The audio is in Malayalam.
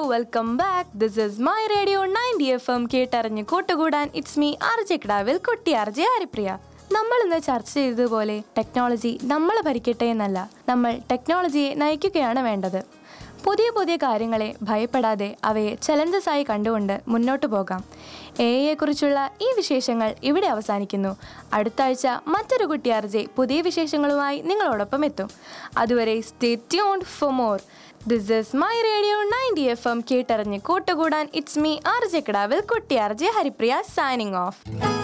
welcome back this is my radio ninety F M കേട്ടറിഞ്ഞ് കൂട്ടുകൂടാൻ ഇറ്റ്സ് മീ ആർജെ കിടാവിൽ കുട്ടി ആർജെ ഹരിപ്രിയ നമ്മൾ ഇന്ന് ചർച്ച ചെയ്തതുപോലെ ടെക്നോളജി നമ്മളെ ഭരിക്കട്ടെ എന്നല്ല നമ്മൾ ടെക്നോളജിയെ നയിക്കുകയാണ് വേണ്ടത് പുതിയ പുതിയ കാര്യങ്ങളെ ഭയപ്പെടാതെ അവയെ ചലഞ്ചസ് ആയി കണ്ടുകൊണ്ട് മുന്നോട്ട് പോകാം എ കുറിച്ചുള്ള ഈ വിശേഷങ്ങൾ ഇവിടെ അവസാനിക്കുന്നു അടുത്ത ആഴ്ച മറ്റൊരു കുട്ടി ആർജെ പുതിയ വിശേഷങ്ങളുമായി നിങ്ങളോടൊപ്പം എത്തും അതുവരെ stay tuned for more this is my radio ninety F M കേട്ടറിഞ്ഞ് കൂട്ടുകൂടാൻ ഇറ്റ്സ് മീ ആർ ജെ കിടാവിൽ കുട്ടി R J Haripriya signing of